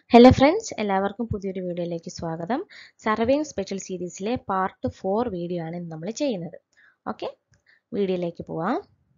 hello friends എല്ലാവർക്കും പുതിയൊരു വീഡിയോയിലേക്ക് സ്വാഗതം സർവേയിങ് സ്പെഷ്യൽ സീരീസിലെ പാർട്ട് ഫോർ വീഡിയോ ആണ് ഇന്ന് നമ്മൾ ചെയ്യുന്നത് ഓക്കെ വീഡിയോയിലേക്ക് പോവാം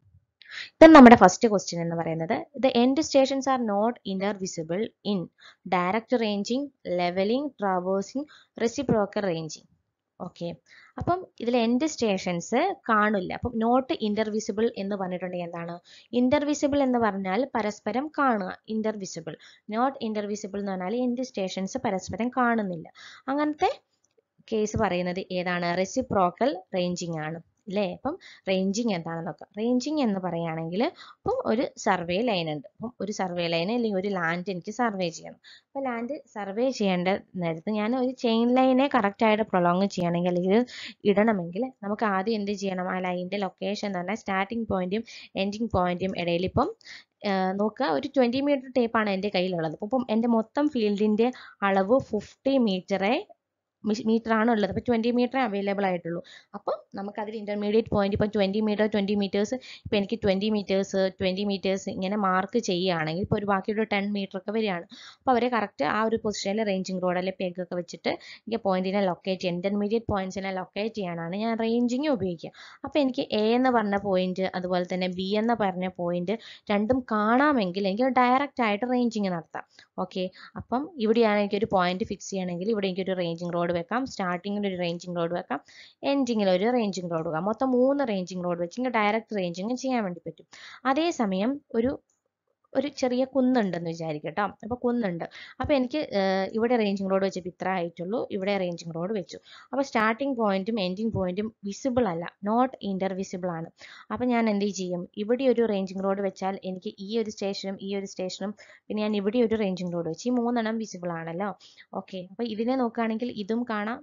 ഇതാണ് നമ്മുടെ ഫസ്റ്റ് ക്വസ്റ്റ്യൻ എന്ന് പറയുന്നത് the end stations are not intervisible indirect ranging levelling traversing reciprocal ranging okay അപ്പം ഇതിൽ എൻഡ് സ്റ്റേഷൻസ് കാണില്ല അപ്പം നോട്ട് ഇന്റർവിസിബിൾ എന്ന് പറഞ്ഞിട്ടുണ്ടെങ്കിൽ എന്താണ് ഇന്റർവിസിബിൾ എന്ന് പറഞ്ഞാൽ പരസ്പരം കാണുക ഇന്റർവിസിബിൾ നോട്ട് ഇന്റർവിസിബിൾ എന്ന് പറഞ്ഞാൽ എൻഡ് സ്റ്റേഷൻസ് പരസ്പരം കാണുന്നില്ല അങ്ങനത്തെ കേസ് പറയുന്നത് ഏതാണ് റെസിപ്രോക്കൽ റേഞ്ചിങ് ആണ് അല്ലേ അപ്പം റേഞ്ചിങ് എന്താണെന്ന് നോക്കാം റേഞ്ചിങ് എന്ന് പറയുകയാണെങ്കിൽ അപ്പം ഒരു സർവേ ലൈൻ ഉണ്ട് അപ്പം ഒരു സർവേ ലൈൻ അല്ലെങ്കിൽ ഒരു ലാൻഡ് എനിക്ക് സർവേ ചെയ്യണം അപ്പോൾ ലാൻഡ് സർവേ ചെയ്യേണ്ട നേരത്ത് ഞാൻ ഒരു ചെയിൻ ലൈനെ കറക്റ്റായിട്ട് പ്രൊലോങ് ചെയ്യണമെങ്കിൽ അല്ലെങ്കിൽ ഇടണമെങ്കിൽ നമുക്ക് ആദ്യം എന്ത് ചെയ്യണം ആ ലൈനിൻ്റെ ലൊക്കേഷൻ എന്ന് പറഞ്ഞാൽ സ്റ്റാർട്ടിംഗ് പോയിന്റും എൻഡിങ് പോയിന്റും ഇടയിൽ ഇപ്പം നോക്കുക ഒരു ട്വൻറ്റി മീറ്റർ ടേപ്പാണ് എൻ്റെ കയ്യിലുള്ളത് അപ്പം എൻ്റെ മൊത്തം ഫീൽഡിൻ്റെ അളവ് ഫിഫ്റ്റി മീറ്ററേ മീറ്റർ ആണ് ഉള്ളത് അപ്പോൾ ട്വൻറ്റി മീറ്റർ അവൈലബിൾ ആയിട്ടുള്ളൂ അപ്പം നമുക്ക് അതിൽ ഇൻ്റർമീഡിയറ്റ് പോയിന്റ് ഇപ്പം ട്വൻറ്റി മീറ്റർ ട്വൻറ്റി മീറ്റേഴ്സ് ഇപ്പം എനിക്ക് ട്വൻറ്റി മീറ്റേഴ്സ് ട്വൻറ്റി മീറ്റേഴ്സ് ഇങ്ങനെ മാർക്ക് ചെയ്യുകയാണെങ്കിൽ ഇപ്പോൾ ഒരു ബാക്കിയൊരു ടെൻ മീറ്റർ ഒക്കെ വരികയാണ് അപ്പോൾ അവരെ കറക്റ്റ് ആ ഒരു പൊസിഷനിൽ റേഞ്ചിങ് റോഡ് അല്ലെങ്കിൽ പെഗ് ഒക്കെ വെച്ചിട്ട് എനിക്ക് പോയിന്റിനെ ലൊക്കേറ്റ് ചെയ്യാൻ ഇൻ്റർമീഡിയറ്റ് പോയിന്റ്സിനെ ലൊക്കേറ്റ് ചെയ്യാനാണ് ഞാൻ റേഞ്ചിങ് ഉപയോഗിക്കുക അപ്പോൾ എനിക്ക് എ എന്ന് പറഞ്ഞ പോയിന്റ് അതുപോലെ തന്നെ ബി എന്ന് പറഞ്ഞ പോയിന്റ് രണ്ടും കാണാമെങ്കിൽ എനിക്ക് ഡയറക്റ്റ് ആയിട്ട് റേഞ്ചിങ് നടത്താം ഓക്കെ അപ്പം ഇവിടെയാണ് എനിക്കൊരു പോയിന്റ് ഫിക്സ് ചെയ്യണമെങ്കിൽ ഇവിടെ എനിക്കൊരു റേഞ്ചിങ് റോഡ് വെക്കാം സ്റ്റാർട്ടിങ്ങിൽ ഒരു റേഞ്ചിങ് റോഡ് വെക്കാം എൻഡിങ്ങിൽ ഒരു റേഞ്ചിങ് റോഡ് വെക്കാം മൊത്തം മൂന്ന് റേഞ്ചിങ് റോഡ് വെച്ച് എനിക്ക് ഡയറക്റ്റ് റേഞ്ചിങ് ചെയ്യാൻ വേണ്ടി പറ്റും അതേസമയം ഒരു ഒരു ചെറിയ കുന്നുണ്ടെന്ന് വിചാരിക്കട്ടോ അപ്പോൾ കുന്നുണ്ട് അപ്പോൾ എനിക്ക് ഇവിടെ റേഞ്ചിങ് റോഡ് വെച്ചപ്പോൾ ഇത്ര ആയിട്ടുള്ളൂ ഇവിടെ റേഞ്ചിങ് റോഡ് വെച്ചു അപ്പോൾ സ്റ്റാർട്ടിംഗ് പോയിന്റും എൻഡിങ് പോയിന്റും വിസിബിൾ അല്ല നോട്ട് ഇന്റർ വിസിബിൾ ആണ് അപ്പോൾ ഞാൻ എന്ത് ചെയ്യും ഇവിടെ ഒരു റേഞ്ചിങ് റോഡ് വെച്ചാൽ എനിക്ക് ഈ ഒരു സ്റ്റേഷനും ഈ ഒരു സ്റ്റേഷനും പിന്നെ ഞാൻ ഇവിടെ ഒരു റേഞ്ചിങ് റോഡ് വെച്ച് ഈ മൂന്നെണ്ണം വിസിബിൾ ആണല്ലോ ഓക്കെ അപ്പോൾ ഇതിനെ നോക്കുകയാണെങ്കിൽ ഇതും കാണാം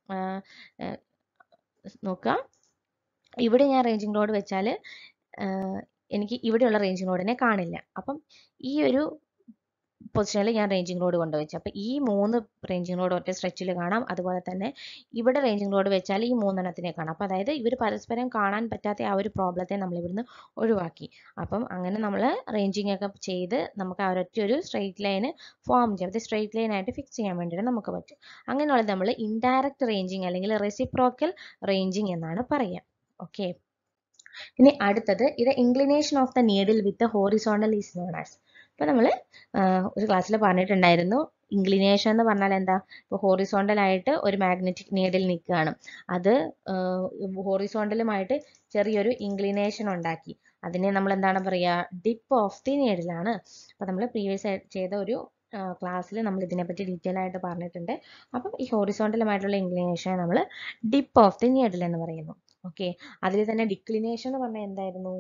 നോക്കുക ഇവിടെ ഞാൻ റേഞ്ചിങ് റോഡ് വെച്ചാൽ എനിക്ക് ഇവിടെയുള്ള റേഞ്ചിങ് റോഡിനെ കാണില്ല അപ്പം ഈ ഒരു പൊസിഷനിൽ ഞാൻ റേഞ്ചിങ് റോഡ് കൊണ്ടുവച്ചു അപ്പം ഈ മൂന്ന് റേഞ്ചിങ് റോഡ് ഒറ്റ സ്ട്രെച്ചിൽ കാണാം അതുപോലെ തന്നെ ഇവിടെ റേഞ്ചിങ് റോഡ് വെച്ചാൽ ഈ മൂന്നെണ്ണത്തിനെ കാണാം അപ്പം അതായത് ഇവർ പരസ്പരം കാണാൻ പറ്റാത്ത ആ ഒരു പ്രോബ്ലത്തെ നമ്മൾ ഇവിടുന്ന് ഒഴിവാക്കി അപ്പം അങ്ങനെ നമ്മൾ റേഞ്ചിങ് ഒക്കെ ചെയ്ത് നമുക്ക് ആ ഒരൊറ്റ ഒരു സ്ട്രെയിറ്റ് ലൈന് ഫോം ചെയ്യാം അത് സ്ട്രെയിറ്റ് ലൈൻ ആയിട്ട് ഫിക്സ് ചെയ്യാൻ വേണ്ടിയിട്ട് നമുക്ക് പറ്റും അങ്ങനെയുള്ളത് നമ്മൾ ഇൻഡയറക്റ്റ് റേഞ്ചിങ് അല്ലെങ്കിൽ റെസിപ്രോക്കൽ റേഞ്ചിങ് എന്നാണ് പറയുക ഓക്കെ ഇനി അടുത്തത് ഇത് inclination of the needle with horizontal is known as ഇപ്പൊ നമ്മൾ ഒരു ക്ലാസ്സിൽ പറഞ്ഞിട്ടുണ്ടായിരുന്നു ഇൻക്ലിനേഷൻ എന്ന് പറഞ്ഞാൽ എന്താ ഇപ്പോൾ ഹോറിസോണ്ടൽ ആയിട്ട് ഒരു മാഗ്നറ്റിക് നീഡിൽ നിൽക്കുകയാണ് അത് ഹോറിസോണ്ടലുമായിട്ട് ചെറിയൊരു ഇൻക്ലിനേഷൻ ഉണ്ടാക്കി അതിനെ നമ്മൾ എന്താണ് പറയുക ഡിപ്പ് ഓഫ് ദി നീഡിലാണ് അപ്പോൾ നമ്മൾ പ്രീവിയസ് ചെയ്ത ഒരു ക്ലാസ്സിൽ നമ്മൾ ഇതിനെപ്പറ്റി ഡീറ്റെയിൽ ആയിട്ട് പറഞ്ഞിട്ടുണ്ട് അപ്പം ഈ ഹോറിസോണ്ടലുമായിട്ടുള്ള ഇൻക്ലിനേഷൻ നമ്മൾ ഡിപ്പ് ഓഫ് ദി നീഡിൽ എന്ന് പറയുന്നു ഓക്കെ അതിൽ തന്നെ ഡിക്ലിനേഷൻ എന്ന് പറഞ്ഞാൽ എന്തായിരുന്നു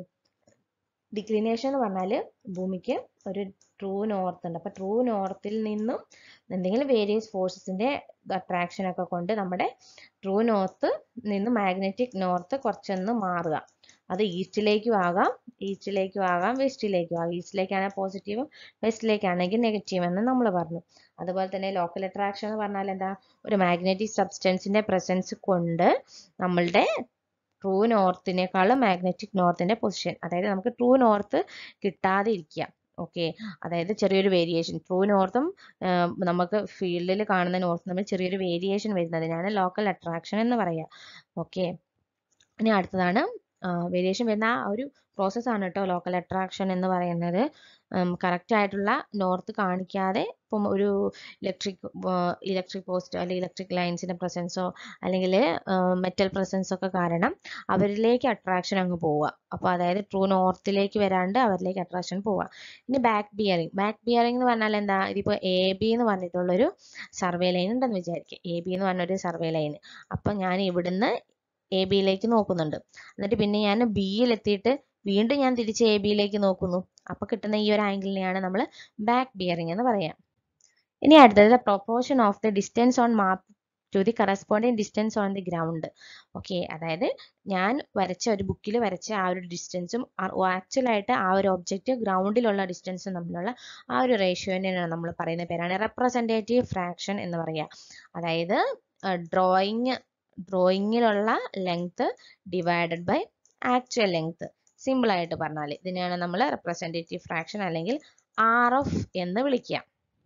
ഡിക്ലിനേഷൻ എന്ന് പറഞ്ഞാൽ ഭൂമിക്ക് ഒരു ട്രൂ നോർത്ത് ഉണ്ട് അപ്പോൾ ട്രൂ നോർത്തിൽ നിന്നും എന്തെങ്കിലും വേരിയസ് ഫോഴ്സസിൻ്റെ അട്രാക്ഷൻ ഒക്കെ കൊണ്ട് നമ്മുടെ ട്രൂ നോർത്ത് നിന്ന് മാഗ്നറ്റിക് നോർത്ത് കുറച്ചൊന്ന് മാറുക അത് ഈസ്റ്റിലേക്കും ആകാം ഈസ്റ്റിലേക്കും ആകാം വെസ്റ്റിലേക്കും ആകാം ഈസ്റ്റിലേക്കാണെങ്കിൽ പോസിറ്റീവും വെസ്റ്റിലേക്കാണെങ്കിൽ നെഗറ്റീവ് എന്ന് നമ്മൾ പറഞ്ഞു അതുപോലെ തന്നെ ലോക്കൽ അട്രാക്ഷൻ എന്ന് പറഞ്ഞാൽ എന്താ ഒരു മാഗ്നറ്റിക് സബ്സ്റ്റൻസിന്റെ പ്രസൻസ് കൊണ്ട് നമ്മളുടെ ട്രൂ നോർത്തിനേക്കാളും മാഗ്നറ്റിക് നോർത്തിന്റെ പൊസിഷൻ അതായത് നമുക്ക് ട്രൂ നോർത്ത് കിട്ടാതെ ഇരിക്കുക ഓക്കെ അതായത് ചെറിയൊരു വേരിയേഷൻ ട്രൂ നോർത്തും നമുക്ക് ഫീൽഡിൽ കാണുന്ന നോർത്തും തമ്മിൽ ചെറിയൊരു വേരിയേഷൻ വരുന്നതിനാണ് ലോക്കൽ അട്രാക്ഷൻ എന്ന് പറയുക ഓക്കെ ഇനി അടുത്തതാണ് വേരിയേഷൻ വരുന്ന ആ ഒരു പ്രോസസ്സാണ് കേട്ടോ ലോക്കൽ അട്രാക്ഷൻ എന്ന് പറയുന്നത് കറക്റ്റ് ആയിട്ടുള്ള നോർത്ത് കാണിക്കാതെ ഇപ്പം ഒരു ഇലക്ട്രിക് ഇലക്ട്രിക് പോസ്റ്റ് അല്ലെങ്കിൽ ഇലക്ട്രിക് ലൈൻസിൻ്റെ പ്രസൻസോ അല്ലെങ്കിൽ മെറ്റൽ പ്രസൻസോ ഒക്കെ കാരണം അവരിലേക്ക് അട്രാക്ഷൻ അങ്ങ് പോവുക അപ്പോൾ അതായത് ട്രൂ നോർത്തിലേക്ക് വരാണ്ട് അവരിലേക്ക് അട്രാക്ഷൻ പോവുക ഇനി ബാക്ക് ബിയറിംഗ് ബാക്ക് ബിയറിംഗ് എന്ന് പറഞ്ഞാൽ എന്താ ഇതിപ്പോൾ എ ബി എന്ന് പറഞ്ഞിട്ടുള്ളൊരു സർവേ ലൈൻ ഉണ്ടെന്ന് വിചാരിക്കുക എ ബി എന്ന് പറഞ്ഞൊരു സർവേ ലൈൻ അപ്പം ഞാൻ ഇവിടുന്ന് എ ബിയിലേക്ക് നോക്കുന്നുണ്ട് എന്നിട്ട് പിന്നെ ഞാൻ ബിയിൽ എത്തിയിട്ട് വീണ്ടും ഞാൻ തിരിച്ച് എ ബിയിലേക്ക് നോക്കുന്നു അപ്പോൾ കിട്ടുന്ന ഈ ഒരു ആംഗിളിനെയാണ് നമ്മൾ ബാക്ക് ബിയറിംഗ് എന്ന് പറയാം ഇനി അടുത്തത് proportion of the distance on map to the corresponding distance on the ground okay അതായത് ഞാൻ വരച്ച ഒരു ബുക്കിൽ വരച്ച ആ ഒരു ഡിസ്റ്റൻസും ആക്ച്വലായിട്ട് ആ ഒരു ഒബ്ജക്റ്റ് ഗ്രൗണ്ടിലുള്ള ഡിസ്റ്റൻസും തമ്മിലുള്ള ആ ഒരു റേഷ്യോനെയാണ് നമ്മൾ പറയുന്ന പേരാണ് റെപ്രസെൻറ്റേറ്റീവ് ഫ്രാക്ഷൻ എന്ന് പറയുക അതായത് ഡ്രോയിങ് ഡ്രോയിങ്ങിലുള്ള length divided by actual length simple ആയിട്ട് പറഞ്ഞാൽ ഇതിനെയാണ് നമ്മൾ റെപ്രസെൻറ്റേറ്റീവ് ഫ്രാക്ഷൻ അല്ലെങ്കിൽ ആർ എഫ് എന്ന് വിളിക്കുക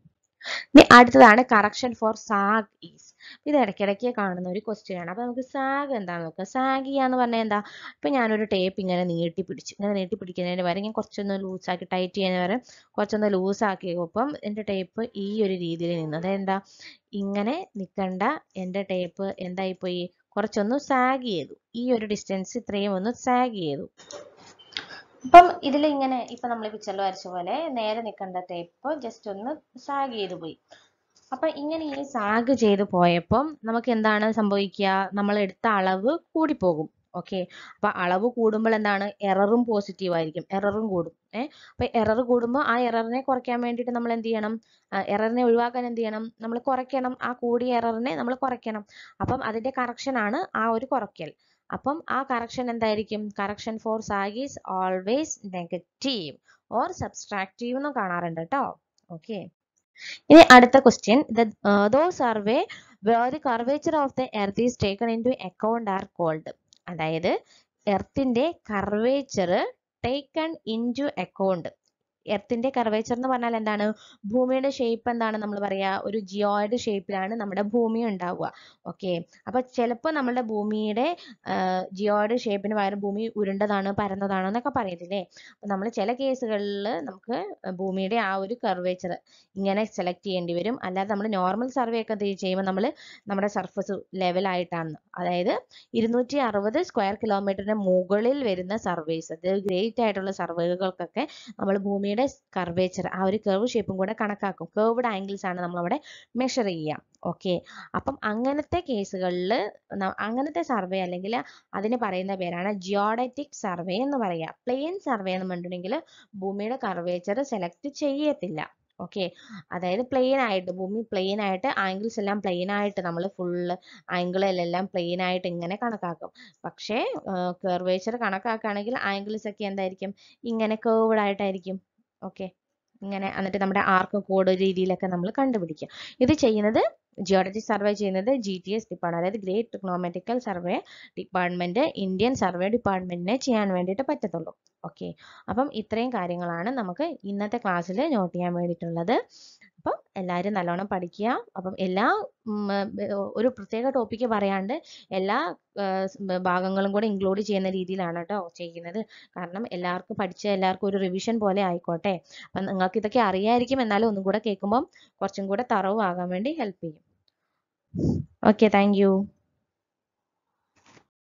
ഇനി അടുത്തതാണ് കറക്ഷൻ ഫോർ സാഗ് ഈസ് ഇത് ഇടയ്ക്കിടയ്ക്ക് കാണുന്ന ഒരു ക്വസ്റ്റ്യൻ ആണ് അപ്പോൾ നമുക്ക് സാഗ് എന്താണെന്ന് നോക്കാം സാഗ് എന്ന് പറഞ്ഞാൽ എന്താ ഇപ്പം ഞാനൊരു ടേപ്പ് ഇങ്ങനെ നീട്ടി പിടിച്ചു ഇങ്ങനെ നീട്ടി പിടിക്കുന്നതിന് പകരം ഞാൻ കുറച്ചൊന്ന് ലൂസാക്കി ടൈറ്റ് ചെയ്യുന്നതിന് പകരം കുറച്ചൊന്ന് ലൂസാക്കിയപ്പം എൻ്റെ ടേപ്പ് ഈ ഒരു രീതിയിൽ നിന്നു അതെന്താ ഇങ്ങനെ നിൽക്കേണ്ട എൻ്റെ ടേപ്പ് എന്തായിപ്പോയി കുറച്ചൊന്ന് സാഗ് ചെയ്തു ഈ ഒരു ഡിസ്റ്റൻസ് ഇത്രയും ഒന്ന് സാഗ് ചെയ്തു അപ്പം ഇതിൽ ഇങ്ങനെ ഇപ്പൊ നമ്മൾ പിക്ചറിൽ വരച്ച പോലെ നേരെ നിൽക്കേണ്ട ടേപ്പ് ജസ്റ്റ് ഒന്ന് സാഗ് ചെയ്തു പോയി അപ്പൊ ഇങ്ങനെ ഈ സാഗ് ചെയ്ത് പോയപ്പം നമുക്ക് എന്താണ് സംഭവിക്കുക നമ്മൾ എടുത്ത അളവ് കൂടിപ്പോകും ഓക്കെ അപ്പൊ അളവ് കൂടുമ്പോൾ എന്താണ് എററും പോസിറ്റീവ് ആയിരിക്കും എററും കൂടും ഏഹ് അപ്പൊ എറർ കൂടുമ്പോൾ ആ എററിനെ കുറയ്ക്കാൻ വേണ്ടിയിട്ട് നമ്മൾ എന്ത് ചെയ്യണം എററിനെ ഒഴിവാക്കാൻ എന്ത് ചെയ്യണം നമ്മൾ കുറയ്ക്കണം ആ കൂടിയ എററിനെ നമ്മൾ കുറയ്ക്കണം അപ്പം അതിന്റെ കറക്ഷൻ ആണ് ആ ഒരു കുറയ്ക്കൽ അപ്പം ആ കറക്ഷൻ എന്തായിരിക്കും correction for sag is always negative or subtractive എന്നും കാണാറുണ്ട് കേട്ടോ ഓക്കെ ഇനി അടുത്ത question though survey where the curvature of the earth is taken into account are called അതായത് എർത്തിന്റെ curvature taken into account എർത്തിന്റെ curvature എന്ന് പറഞ്ഞാൽ എന്താണ് ഭൂമിയുടെ ഷേപ്പ് എന്താണ് നമ്മൾ പറയാ ഒരു ജിയോയിഡ് ഷേപ്പിലാണ് നമ്മുടെ ഭൂമി ഉണ്ടാവുക ഓക്കെ അപ്പൊ ചിലപ്പോൾ നമ്മുടെ ഭൂമിയുടെ ജിയോയിഡ് ഷേപ്പിന് പകരം ഭൂമി ഉരുണ്ടതാണ് പരന്നതാണ് എന്നൊക്കെ പറയത്തില്ലേ അപ്പൊ നമ്മൾ ചില കേസുകളിൽ നമുക്ക് ഭൂമിയുടെ ആ ഒരു കർവേച്ചർ ഇങ്ങനെ സെലക്ട് ചെയ്യേണ്ടി വരും അല്ലാതെ നമ്മൾ നോർമൽ സർവേ ഒക്കെ ചെയ്യുമ്പോൾ നമ്മൾ നമ്മുടെ സർഫസ് ലെവൽ ആയിട്ടാണ് അതായത് ഇരുന്നൂറ്റി അറുപത് സ്ക്വയർ കിലോമീറ്ററിന് മുകളിൽ വരുന്ന സർവേസ് അത് ഗ്രേറ്റ് ആയിട്ടുള്ള സർവേകൾക്കൊക്കെ നമ്മൾ ഭൂമിയുടെ കർവേച്ചർ ആ ഒരു കർവ് ഷേപ്പും കൂടെ കണക്കാക്കും കേർവ്ഡ് ആംഗിൾസ് ആണ് നമ്മൾ അവിടെ മെഷർ ചെയ്യുക ഓക്കെ അപ്പം അങ്ങനത്തെ കേസുകളിൽ അങ്ങനത്തെ സർവേ അല്ലെങ്കിൽ അതിന് പറയുന്ന പേരാണ് ജിയോഡറ്റിക് സർവേ എന്ന് പറയുക പ്ലെയിൻ സർവേ എന്ന് പറഞ്ഞിട്ടുണ്ടെങ്കിൽ ഭൂമിയുടെ കർവേച്ചർ സെലക്ട് ചെയ്യത്തില്ല ഓക്കെ അതായത് പ്ലെയിൻ ആയിട്ട് ഭൂമി പ്ലെയിൻ ആയിട്ട് ആംഗിൾസ് എല്ലാം പ്ലെയിൻ ആയിട്ട് നമ്മൾ ഫുള്ള് ആംഗിളിലെല്ലാം പ്ലെയിൻ ആയിട്ട് ഇങ്ങനെ കണക്കാക്കും പക്ഷേ കർവേച്ചർ കണക്കാക്കുകയാണെങ്കിൽ ആംഗിൾസ് ഒക്കെ എന്തായിരിക്കും ഇങ്ങനെ കേർവ്ഡ് ആയിട്ടായിരിക്കും ഓക്കെ ഇങ്ങനെ എന്നിട്ട് നമ്മുടെ ആർക്ക് കോഡ് രീതിയിലൊക്കെ നമ്മൾ കണ്ടുപിടിക്കുക ഇത് ചെയ്യുന്നത് ജിയോളജി സർവേ ചെയ്യുന്നത് ജി ടി എസ് ഡിപ്പാർട്ട്മെന്റ് അതായത് great trigonometrical survey department Indian survey ഡിപ്പാർട്ട്മെന്റിനെ ചെയ്യാൻ വേണ്ടിയിട്ട് പറ്റത്തുള്ളൂ ഓക്കെ അപ്പം ഇത്രയും കാര്യങ്ങളാണ് നമുക്ക് ഇന്നത്തെ ക്ലാസ്സിൽ നോട്ട് ചെയ്യാൻ വേണ്ടിയിട്ടുള്ളത് അപ്പം എല്ലാവരും നല്ലോണം പഠിക്കുക അപ്പം എല്ലാ ഒരു പ്രത്യേക ടോപ്പിക്ക് പറയാണ്ട് എല്ലാ ഭാഗങ്ങളും കൂടെ ഇൻക്ലൂഡ് ചെയ്യുന്ന രീതിയിലാണ് കേട്ടോ ചെയ്യുന്നത് കാരണം എല്ലാവർക്കും പഠിച്ച എല്ലാവർക്കും ഒരു റിവിഷൻ പോലെ ആയിക്കോട്ടെ അപ്പം നിങ്ങൾക്ക് ഇതൊക്കെ അറിയായിരിക്കും എന്നാലും ഒന്നും കൂടെ കേൾക്കുമ്പം കുറച്ചും കൂടെ തറവ് ആകാൻ വേണ്ടി ഹെൽപ്പ് ചെയ്യും ഓക്കെ താങ്ക്